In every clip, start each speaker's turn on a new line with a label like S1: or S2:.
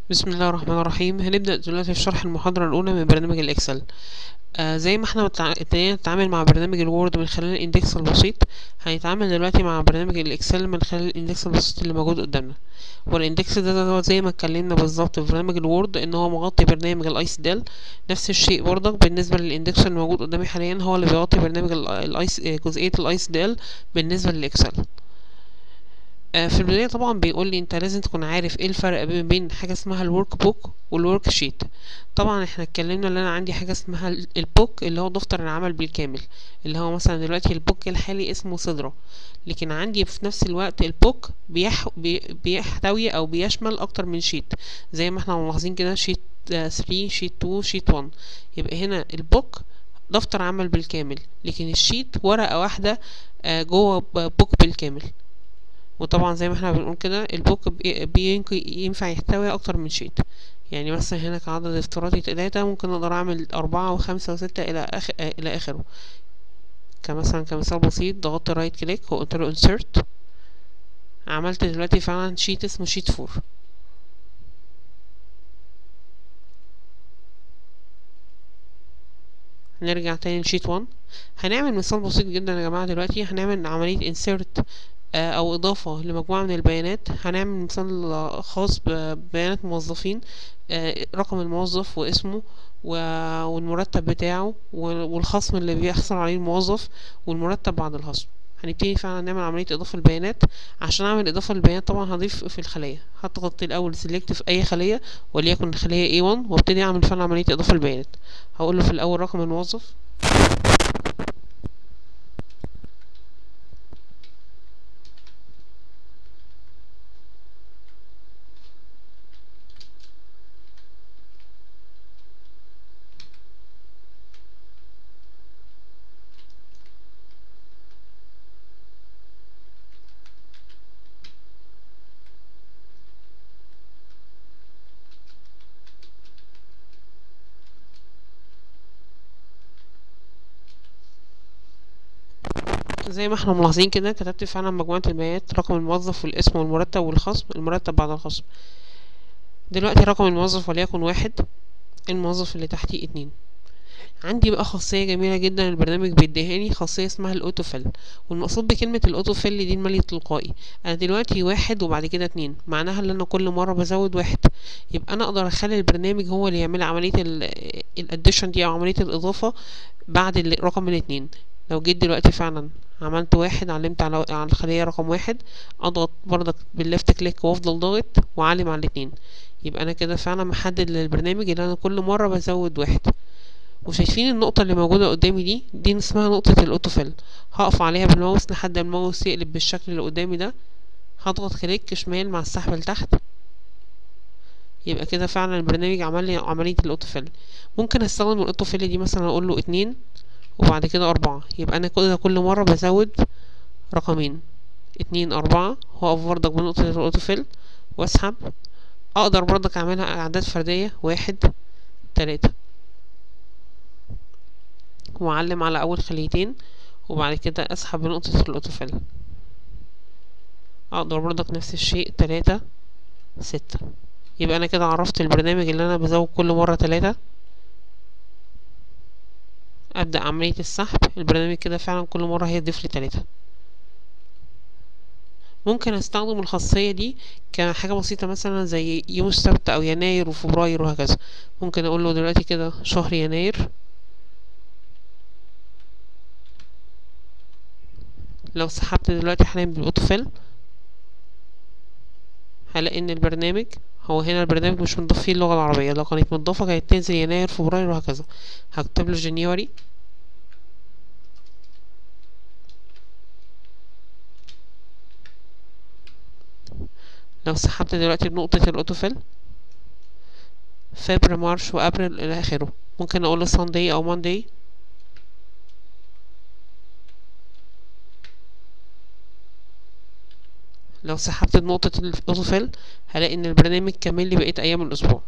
S1: بسم الله الرحمن الرحيم هنبدأ دلوقتي في شرح المحاضرة الأولى من برنامج الإكسل آه زي ما احنا متع- ابتدينا نتعامل مع برنامج الوورد من خلال الاندكس البسيط هنتعامل دلوقتي مع برنامج الإكسل من خلال الاندكس البسيط اللي موجود قدامنا والاندكس ده, ده, ده زي ما اتكلمنا بالظبط في برنامج الوورد ان هو مغطي برنامج الايس دال نفس الشيء برضك بالنسبة للاندكس اللي موجود قدامي حاليا هو اللي بيغطي برنامج ال- الايس آه، جزئية الايس دال بالنسبة للإكسل آه، في البداية طبعا بيقول لي انت لازم تكون عارف ايه الفرق بين بين حاجة اسمها الورك بوك والورك شيت طبعا احنا اتكلمنا ان انا عندي حاجة اسمها ال- البوك اللي هو دفتر العمل بالكامل اللي هو مثلا دلوقتي البوك الحالي اسمه صدرة لكن عندي في نفس الوقت البوك بيح... بي... بيحتوي او بيشمل اكتر من شيت زي ما احنا ملاحظين كده شيت 3 شيت 2 شيت 1 يبقى هنا البوك دفتر عمل بالكامل لكن الشيت ورقة واحدة آه، جوه ب- بوك بالكامل وطبعا زي ما احنا بنقول كده البوك بي- بينك- ينفع يحتوي اكتر من شيت يعني مثلا هنا كعدد افتراضي تلاتة ممكن اقدر اعمل اربعة وخمسة وستة الى اخ... آه، الى اخره كمثلا كمثال بسيط ضغطت رايت كليك وقلت له insert عملت دلوقتي فعلا شيت اسمه شيت فور نرجع تاني لشيت 1 هنعمل مثال بسيط جدا يا جماعة دلوقتي هنعمل عملية insert آه، أو إضافة لمجموعة من البيانات هنعمل مثال آه، خاص ببيانات موظفين آه، رقم الموظف واسمه و- والمرتب بتاعه وال- والخصم اللي بيحصل عليه الموظف والمرتب بعد الخصم هنبتدي فعلا نعمل عملية إضافة البيانات عشان أعمل إضافة للبيانات طبعا هضيف في الخلية هضغط الأول سيلكت في أي خلية وليكن الخلية A1 وابتدي أعمل فعلا عملية إضافة البيانات هقول له في الأول رقم الموظف زي ما احنا ملاحظين كده كتبت فعلا مجموعة البيانات رقم الموظف والاسم والمرتب والخصم المرتب بعد الخصم دلوقتي رقم الموظف وليكن واحد الموظف اللي تحتيه اتنين عندي بقى خاصية جميلة جدا البرنامج بيديهاني خاصية اسمها الاوتوفيل والمقصود بكلمة الاوتوفيل دي المالي التلقائي انا دلوقتي واحد وبعد كده اتنين معناها ان انا كل مرة بزود واحد يبقى انا اقدر اخلي البرنامج هو اللي يعمل عملية الاديشن دي او عملية الاضافة بعد ال- رقم الاتنين لو جيت دلوقتي فعلا عملت واحد علمت على على الخلية رقم واحد اضغط برضك بالليفت كليك وافضل ضاغط واعلم على الاتنين يبقى انا كده فعلا محدد للبرنامج اللي انا كل مرة بزود واحد وشايفين النقطة اللي موجودة قدامي دي دي اسمها نقطة الاوتوفيل هقف عليها بالماوس لحد ما الماوس يقلب بالشكل اللي قدامي ده هضغط كليك شمال مع السحب لتحت يبقى كده فعلا البرنامج عمل لي عملية الاوتوفيل ممكن استخدم الاوتوفيل دي مثلا اقول له اتنين وبعد كده اربعة يبقى انا كده كل مرة بزود رقمين اتنين اربعة واقف برضك بنقطة الاوتوفيل واسحب اقدر برضك اعملها اعداد فردية واحد تلاتة واعلم على اول خليتين وبعد كده اسحب بنقطة الاوتوفيل اقدر برضك نفس الشيء تلاتة ستة يبقى انا كده عرفت البرنامج اللي انا بزود كل مرة تلاتة ابدأ عملية السحب البرنامج كده فعلا كل مرة هيضيف لي تلاتة ممكن استخدم الخاصية دي كحاجة بسيطة مثلا زي يوم السبت او يناير وفبراير وهكذا ممكن اقول له دلوقتي كده شهر يناير لو سحبت دلوقتي حاليا بالاوتوفيل هلاقي ان البرنامج هو هنا البرنامج مش مضاف فيه اللغة العربية لو كانت مضافة كانت تنزل يناير فبراير وهكذا هكتب له جانيوري لو سحبت دلوقتي بنقطة الاوتوفيل فبر مارش وابريل الى اخره ممكن اقول له ساندي او ماندي لو سحبت بنقطة الاوتوفيل هلاقي ان البرنامج كمل لي بقية ايام الاسبوع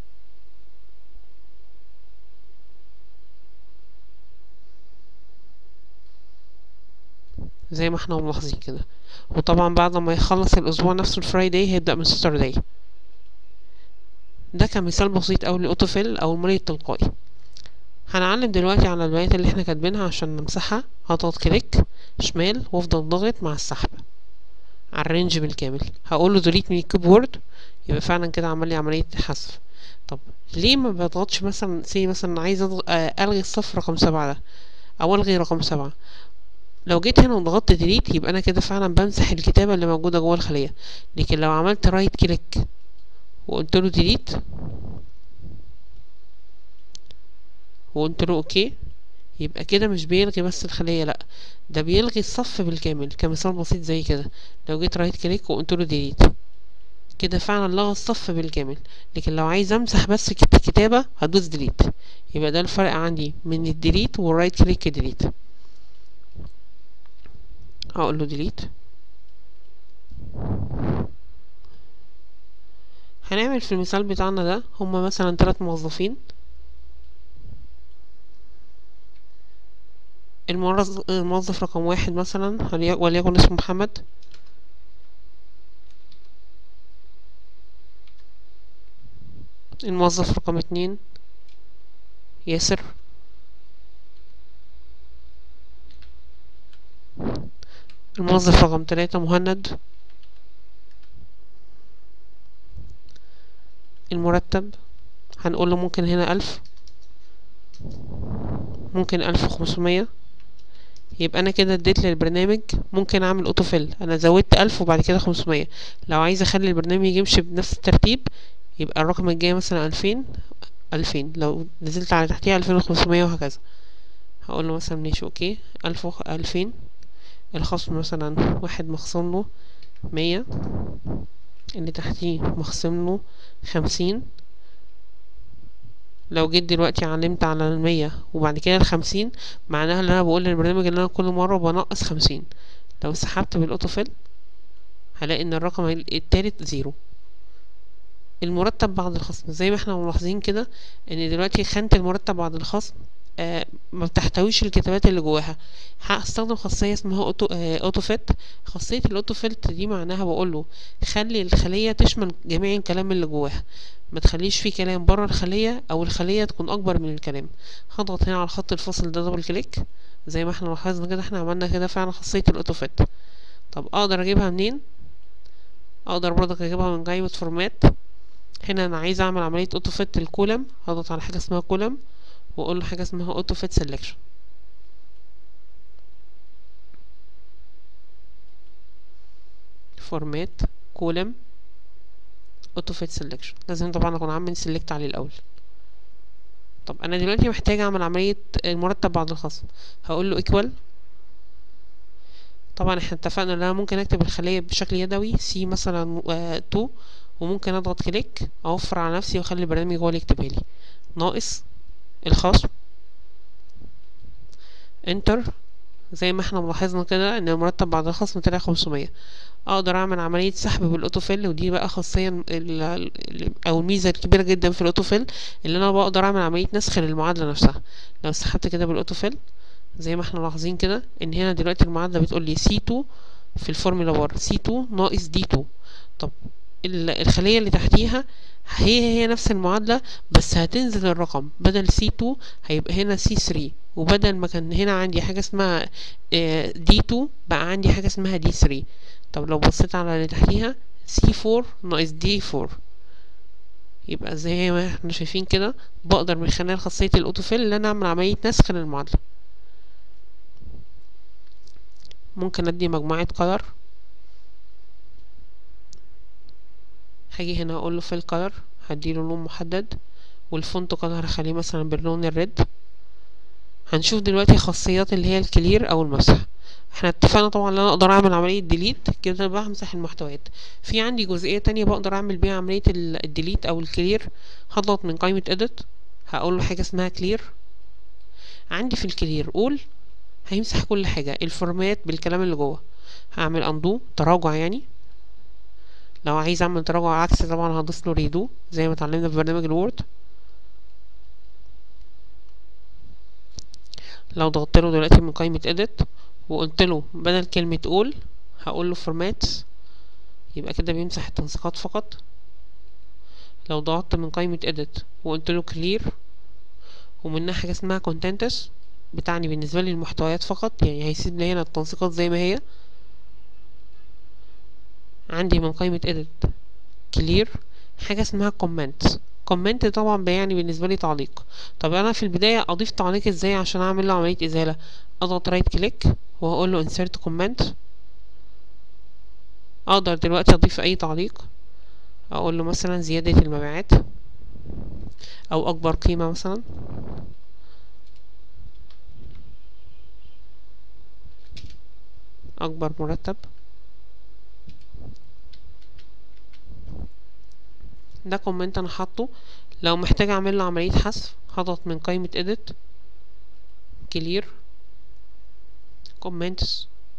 S1: زي ما احنا ملاحظين كده وطبعا بعد ما يخلص الاسبوع نفسه الفرايداي هيبدأ من ساترداي ده كمثال بسيط اوي للاوتوفيل او المري التلقائي هنعلم دلوقتي على البيانات اللي احنا كاتبينها عشان نمسحها هضغط كليك شمال وافضل ضاغط مع السحب على الرينج بالكامل هقول له ديليت من الكيبورد يبقى فعلا كده عمل لي عمليه حذف طب ليه ما بضغطش مثلا سي مثلا عايز أضغ... آه، الغي الصف رقم سبعة ده او الغي رقم سبعة لو جيت هنا وضغطت ديليت يبقى انا كده فعلا بمسح الكتابه اللي موجوده جوه الخليه لكن لو عملت رايت كليك وقلت له ديليت وقلت له اوكي يبقى كده مش بيلغي بس الخليه لا ده بيلغي الصف بالكامل كمثال بسيط زي كده لو جيت رايت كليك وقلت له ديليت كده فعلا لغى الصف بالكامل لكن لو عايز امسح بس كت- الكتابه هدوس ديليت يبقى ده الفرق عندي من الديليت والرايت كليك ديليت هقول له ديليت هنعمل في المثال بتاعنا ده هما مثلا ثلاث موظفين الموظف الموظف رقم واحد مثلا هلي- وليكن اسمه محمد الموظف رقم اتنين ياسر الموظف رقم تلاتة مهند المرتب هنقول له ممكن هنا ألف ممكن ألف وخمسمية يبقى أنا كده اديت للبرنامج ممكن أعمل أوتوفيل أنا زودت ألف وبعد كده خمسمية لو عايز أخلي البرنامج يمشي بنفس الترتيب يبقى الرقم الجاي مثلا ألفين ألفين لو نزلت على تحتيها ألفين وخمسمية وهكذا هقول له مثلا ماشي أوكي ألف وخ... ألفين الخصم مثلا واحد مخصوم له مية اللي تحتيه مخصم له خمسين لو جيت دلوقتي علمت على المية وبعد كده الخمسين معناها ان انا بقول للبرنامج ان انا كل مرة بنقص خمسين لو سحبت بالاوتوفيل هلاقي ان الرقم التالت زيرو المرتب بعد الخصم زي ما احنا ملاحظين كده ان دلوقتي خانة المرتب بعد الخصم آه ما بتحتويش الكتابات اللي جواها هستخدم خاصية اسمها اوتو آه اوتو فيت خاصية الاوتو فيت دي معناها بقوله خلي الخلية تشمل جميع الكلام اللي جواها ما تخليش فيه كلام بره الخلية او الخلية تكون اكبر من الكلام هضغط هنا على خط الفصل ده دبل كليك زي ما احنا لاحظنا كده احنا عملنا كده فعلا خاصية الاوتو فيت طب اقدر اجيبها منين اقدر برضك اجيبها من قائمة فورمات هنا انا عايز اعمل عملية اوتو فيت للكولم هضغط على حاجة اسمها كولم واقول له حاجة اسمها اوتو فيت سيلكشن فورمات كولم اوتو فيت سيلكشن لازم طبعا اكون عامل سيلكت عليه الاول طب انا دلوقتي محتاج اعمل عملية المرتب بعد الخصم هقول له ايكوال طبعا احنا اتفقنا ان انا ممكن اكتب الخلية بشكل يدوي سي مثلا 2 وممكن اضغط كليك اوفر على نفسي واخلي البرنامج هو اللي يكتبها لي ناقص الخصم انتر زي ما احنا ملاحظنا كده ان المرتب بعد الخصم طلع خمسمية اقدر اعمل عملية سحب بالاوتوفيل ودي بقى خاصية او الميزة الكبيرة جدا في الاوتوفيل اللي انا بقدر اعمل عملية نسخ للمعادلة نفسها لو سحبت كده بالاوتوفيل زي ما احنا ملاحظين كده ان هنا دلوقتي المعادلة بتقول لي سي 2 في الفورمولا بار سي 2 ناقص دي 2 طب الخلية اللي تحتيها هي هي نفس المعادلة بس هتنزل الرقم بدل سي 2 هيبقى هنا سي 3 وبدل ما كان هنا عندي حاجة اسمها دي 2 بقى عندي حاجة اسمها دي 3 طب لو بصيت على اللي تحتيها سي 4 ناقص دي 4 يبقى زي ما احنا شايفين كده بقدر من خلال خاصية الاوتوفيل ان انا اعمل عملية نسخ للمعادلة ممكن ادي مجموعة color هاجي هنا اقول له في الكلر هديله لون محدد والفونت كلر هخليه مثلا باللون الريد هنشوف دلوقتي خاصيات اللي هي الكلير او المسح احنا اتفقنا طبعا ان انا اقدر اعمل عمليه ديليت كده بمسح المحتويات في عندي جزئيه تانية بقدر اعمل بيها عمليه الديليت او الكلير هضغط من قائمه اديت هقول له حاجه اسمها كلير عندي في الكلير قول هيمسح كل حاجه الفورمات بالكلام اللي جوه هعمل اندو تراجع يعني لو عايز اعمل تراجع عكسي طبعا هضيف له ريدو زي ما اتعلمنا في برنامج الوورد لو ضغطت له دلوقتي من قائمة edit وقلت له بدل كلمة all هقول له format يبقى كده بيمسح التنسيقات فقط لو ضغطت من قائمة edit وقلت له clear ومنها حاجة اسمها contents بتعني بالنسبة لي المحتويات فقط يعني هيسيب لي هنا التنسيقات زي ما هي عندي من قائمة edit clear حاجة اسمها comment comment طبعا بيعني بالنسبة لي تعليق طب انا في البداية اضيف تعليق ازاي عشان اعمل له عملية ازالة اضغط رايت كليك وهقول له insert comment اقدر دلوقتي اضيف اي تعليق اقول له مثلا زيادة المبيعات او اكبر قيمة مثلا اكبر مرتب ده كومنت انا حاطه لو محتاج اعمل له عملية حذف هضغط من قائمة edit clear comments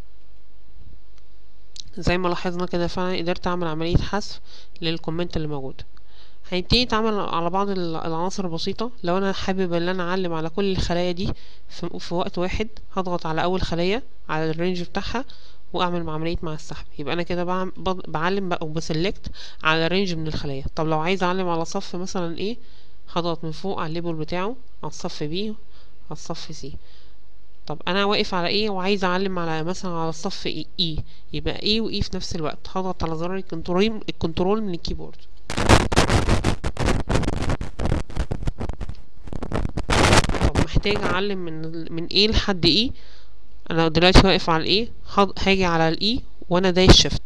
S1: زي ما لاحظنا كده فعلا قدرت اعمل عملية حذف للكومنت اللي موجود هنبتدي نتعامل على بعض العناصر البسيطة لو انا حابب ان انا اعلم على كل الخلايا دي في, في وقت واحد هضغط على اول خلية على الرينج بتاعها واعمل عملية مع السحب يبقى انا كده بعلم او بسلكت على رينج من الخلايا طب لو عايز اعلم على صف مثلا ايه هضغط من فوق على الليبل بتاعه على الصف بي على الصف سي طب انا واقف على ايه وعايز اعلم على مثلا على الصف اي اي يبقى ايه واي في نفس الوقت هضغط على زرار الكنترول الكنترول من الكيبورد طب محتاج اعلم من من ايه لحد ايه انا دلوقتي واقف على الايه هاجي على الاي وانا دايس شيفت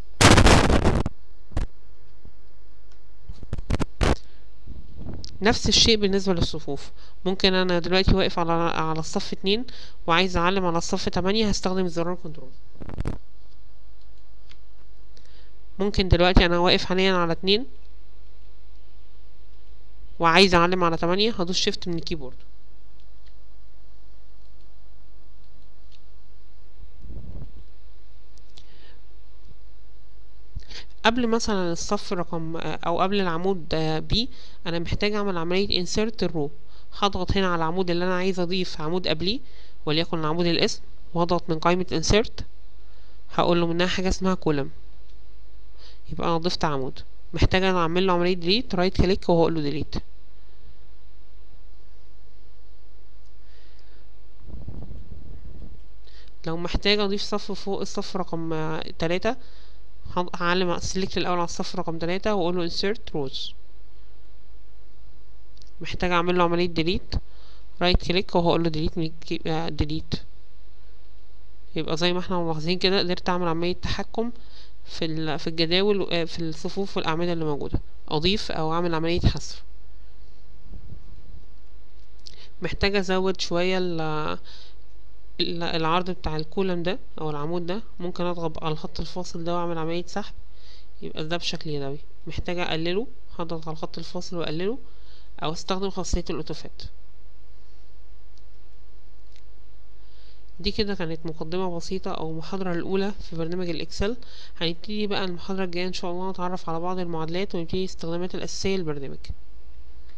S1: نفس الشيء بالنسبة للصفوف ممكن انا دلوقتي واقف على على الصف اتنين وعايز اعلم على الصف تمانية هستخدم زرار كنترول ممكن دلوقتي انا واقف حاليا على اتنين وعايز اعلم على تمانية هدوس شيفت من الكيبورد قبل مثلا الصف رقم او قبل العمود بي انا محتاج اعمل عملية insert الرو هضغط هنا على العمود اللي انا عايز اضيف عمود قبليه وليكن عمود الاسم واضغط من قائمة insert هقول له منها حاجة اسمها كولم يبقى انا ضفت عمود محتاج انا اعمل له عملية delete رايت كليك وهقول له delete لو محتاج اضيف صف فوق الصف رقم تلاتة هعلم سيلكت الاول على الصف رقم تلاتة واقول له insert rows محتاج اعمل له عملية delete رايت كليك وهقول له delete من delete يبقى زي ما احنا ملاحظين كده قدرت اعمل عملية تحكم في في الجداول في الصفوف والاعمدة اللي موجودة اضيف او اعمل عملية حذف محتاج ازود شوية العرض بتاع الكولم ده او العمود ده ممكن اضغط على الخط الفاصل ده واعمل عملية سحب يبقى ده بشكل يدوي محتاج اقلله هضغط على الخط الفاصل واقلله او استخدم خاصية الاوتوفات دي كده كانت مقدمة بسيطة او المحاضرة الاولى في برنامج الاكسل هنبتدي بقى المحاضرة الجاية ان شاء الله نتعرف على بعض المعادلات ونبتدي الاستخدامات الاساسية للبرنامج